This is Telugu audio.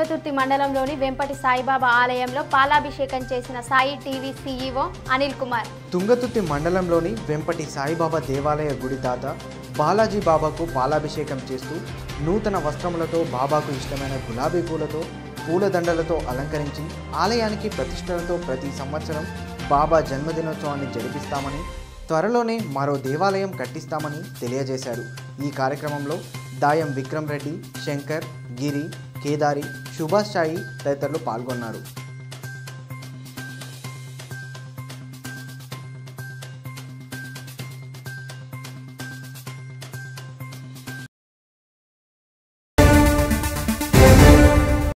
తుంగతుర్తి మండలంలోని వెంపటి సాయిబాబా ఆలయంలో పాలాభిషేకం చేసిన సాయి టీవీ సీఈఓ అనిల్ కుమార్ తుంగతుర్తి మండలంలోని వెంపటి సాయిబాబా దేవాలయ గుడి దాత బాలాజీ బాబాకు పాలాభిషేకం చేస్తూ నూతన వస్త్రములతో బాబాకు ఇష్టమైన గులాబీ పూలతో పూలదండలతో అలంకరించి ఆలయానికి ప్రతిష్టలతో ప్రతి సంవత్సరం బాబా జన్మదినోత్సవాన్ని జరిపిస్తామని త్వరలోనే మరో దేవాలయం కట్టిస్తామని తెలియజేశారు ఈ కార్యక్రమంలో దాయం విక్రమ్ రెడ్డి శంకర్ గిరి కేదారి సుభాష్ సాయి తదితరులు పాల్గొన్నారు